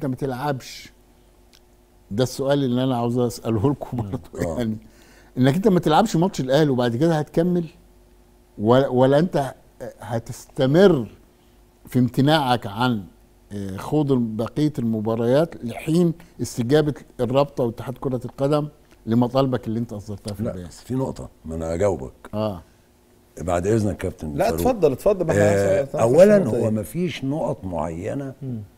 انت ما تلعبش ده السؤال اللي انا عاوز اساله لكم برضه آه. يعني انك انت ما تلعبش ماتش الاهلي وبعد كده هتكمل ولا, ولا انت هتستمر في امتناعك عن آه، خوض بقيه المباريات لحين استجابه الرابطه واتحاد كره القدم لمطالبك اللي انت اصدرتها في لا البيان بس في نقطه ما انا اجاوبك اه بعد اذنك كابتن لا فاروق. اتفضل اتفضل ما احنا آه هنسأل- اولا النقطة هو دي. ما فيش نقط معينه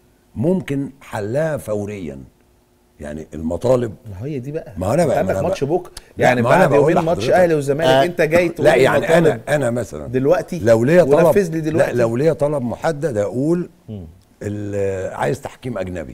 ممكن حلها فوريا يعني المطالب ما هي دي بقى ما أنا بقى- أنت ما عندك أنا ماتش بقى- بكره لا، يعني ما أنا بعد بقول يومين ماتش لحضرتك. اهلي والزمالك آه، انت جاي تقول لا لي يعني المطالب انا انا مثلا دلوقتي لو ليا طلب ونفذ لي دلوقتي لا لو ليا طلب محدد اقول ال- عايز تحكيم اجنبي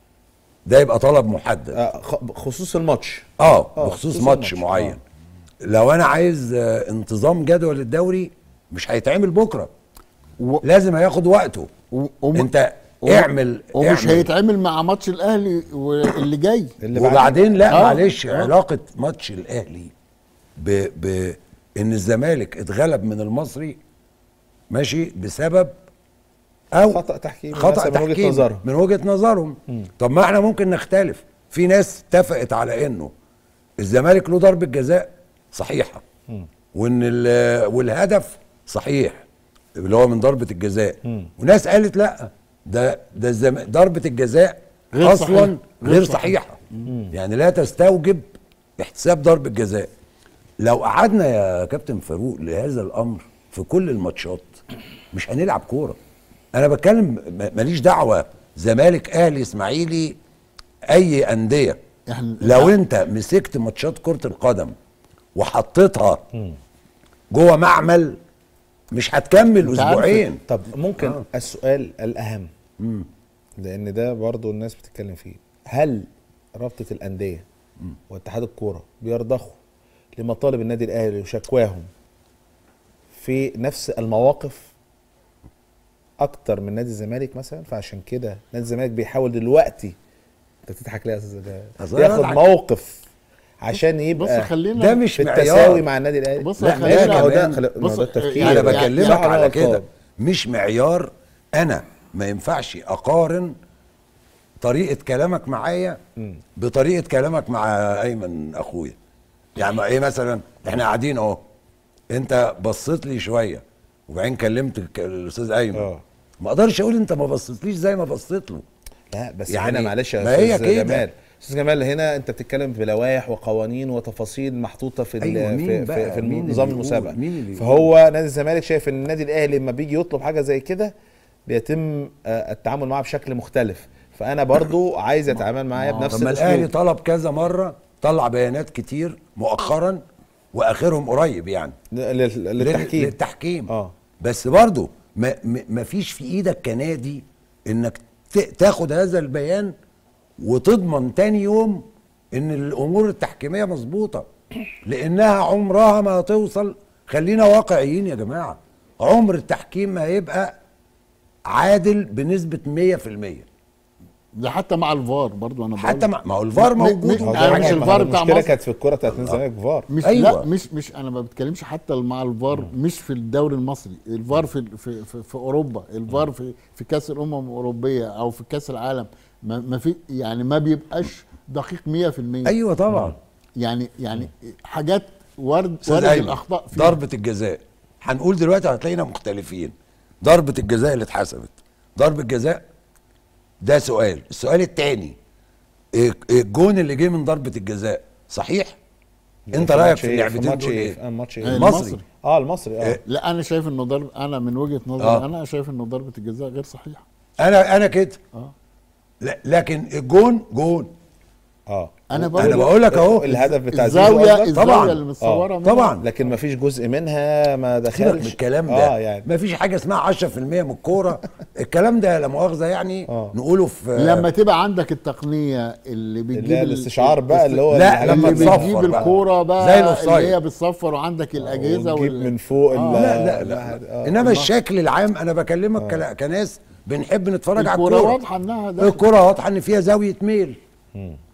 ده يبقى طلب محدد آه، خ- خصوص الماتش اه آه، بخصوص خصوص ماتش الماتش. معين لو انا عايز آه، انتظام جدول الدوري مش هيتعمل بكره و- لازم هياخد وقته و- وم- انت وم- اعمل ومش اعمل. هيتعمل مع ماتش الاهلي واللي جاي اللي بعدين- وبعدين لا آه، معلش آه. علاقه ماتش الاهلي ب ب ان الزمالك اتغلب من المصري ماشي بسبب او خطأ تحكيمي خطا مثلا من وجهة تحكيم نظرهم. من وجهه نظرهم طب ما احنا ممكن نختلف في ناس اتفقت على انه الزمالك له ضربه جزاء صحيحه وان ال- والهدف صحيح اللي هو من ضربه الجزاء وناس قالت لا ده ده الزم... ضربه الجزاء غير اصلا صحيح. غير غير صحيح. صحيحه يعني لا تستوجب احتساب ضربه جزاء لو قعدنا يا كابتن فاروق لهذا الامر في كل الماتشات مش هنلعب كوره انا بتكلم م- ماليش دعوه زمالك اهلي اسماعيلي اي انديه احنا لو انت مسكت ماتشات كره القدم وحطيتها جوه معمل مش هتكمل أنت عارف اسبوعين طب ممكن آه. آه. السؤال الاهم لان ده برضو الناس بتتكلم فيه هل رابطه الانديه واتحاد الكوره بيرضخوا لمطالب النادي الاهلي وشكواهم في نفس المواقف اكتر من نادي الزمالك مثلا فعشان كده نادي الزمالك بيحاول دلوقتي انت بتضحك ليه يا استاذ ده أصل أنا ياخد بضحك. موقف عشان بص يبقى خلينا ده مش في معيار. التساوي مع النادي الاهلي بص لا، خلينا ده ما هو ده كمان. خل... ما هو بص، ده التفكير يعني- انا بكلمك صح ولا على غلطان؟ كده مش معيار انا ما ينفعش اقارن طريقه كلامك معايا بطريقه كلامك مع ايمن اخويا يعني ما ايه مثلا احنا قاعدين اهو انت بصيت لي شويه وبعدين كلمت ك- الاستاذ ايمن اه. ما اقدرش اقول انت ما بصيتليش زي ما بصيت له لا بس يعني يعني هنا معلش يا ما هي استاذ كده. جمال استاذ جمال هنا انت بتتكلم بلوائح وقوانين وتفاصيل محطوطه في ال- أيوة، مين في, بقى؟ في, في مين اللي نظام بيقول؟ المسابقه مين اللي بيقول؟ فهو نادي الزمالك شايف ان النادي الاهلي لما بيجي يطلب حاجه زي كده بيتم آه، التعامل معاه بشكل مختلف فانا برضو عايز اتعامل معايا بنفس طب ما الاهلي الاسلوب طلب كذا مره طلع بيانات كتير مؤخرا واخرهم قريب يعني لل- للتحكيم للتحكيم اه بس برضو ما, ما ما فيش في ايدك كنادي انك ت- تاخد هذا البيان وتضمن تاني يوم ان الامور التحكيميه مظبوطه لانها عمرها ما هتوصل خلينا واقعيين يا جماعه عمر التحكيم ما هيبقى عادل بنسبه 100% ده حتى مع الفار برضو انا حتى بقول. مع ما هو الفار م- م- موجود م- هو وكل أنا ده مش حاجة. ما الفار هو بتاع المشكله مصر. كانت في الكره بتاعت نادي الزمالك فار مش أيوة. لا مش مش انا ما بتكلمش حتى مع الفار مش في الدوري المصري الفار في في في, في اوروبا الفار في في كاس الامم الاوروبيه او في كاس العالم ما, ما في يعني ما بيبقاش دقيق 100% ايوه طبعا يعني يعني حاجات ورد استاذ وارد أيمن، الاخطاء فيها ضربة الجزاء هنقول دلوقتي هتلاقينا مختلفين ضربة الجزاء اللي اتحسبت ضربة جزاء ده سؤال السؤال الثاني الجون اللي جه من ضربة الجزاء صحيح انت في رايك ماتش في إيه؟ اللعبتين ماتش دول ايه ايه في ماتش آه، ايه المصري. المصري. اه المصري اه إيه. لا انا شايف انه ضرب انا من وجهه نظري آه. انا شايف انه ضربه الجزاء غير صحيحه انا انا كده اه لا لكن الجون جون اه انا بقول انا بقول لك اهو الهدف بتاع زيزو الزاويه قصدك؟ طبعاً. الزاويه اللي متصوره منها. طبعا لكن ما فيش جزء منها ما سيبك دخلش من الكلام ده اه يعني ما فيش حاجه اسمها 10% من الكوره الكلام ده لا مؤاخذه يعني آه. نقوله في لما تبقى عندك التقنيه اللي بتجيب اللي هي ال- الاستشعار بقى اللي هو لا، الحاجات لما اللي اللي تصفر بتجيب بقى. الكوره بقى زي الأوفسايد. اللي هي بتصفر وعندك الاجهزه وتجيب وال... من فوق آه. ال- لا لا لا الواحد- آه. انما الشكل العام انا بكلمك كلا- كناس بنحب نتفرج على الكوره الكوره واضحه انها ده الكوره واضحه ان فيها زاويه ميل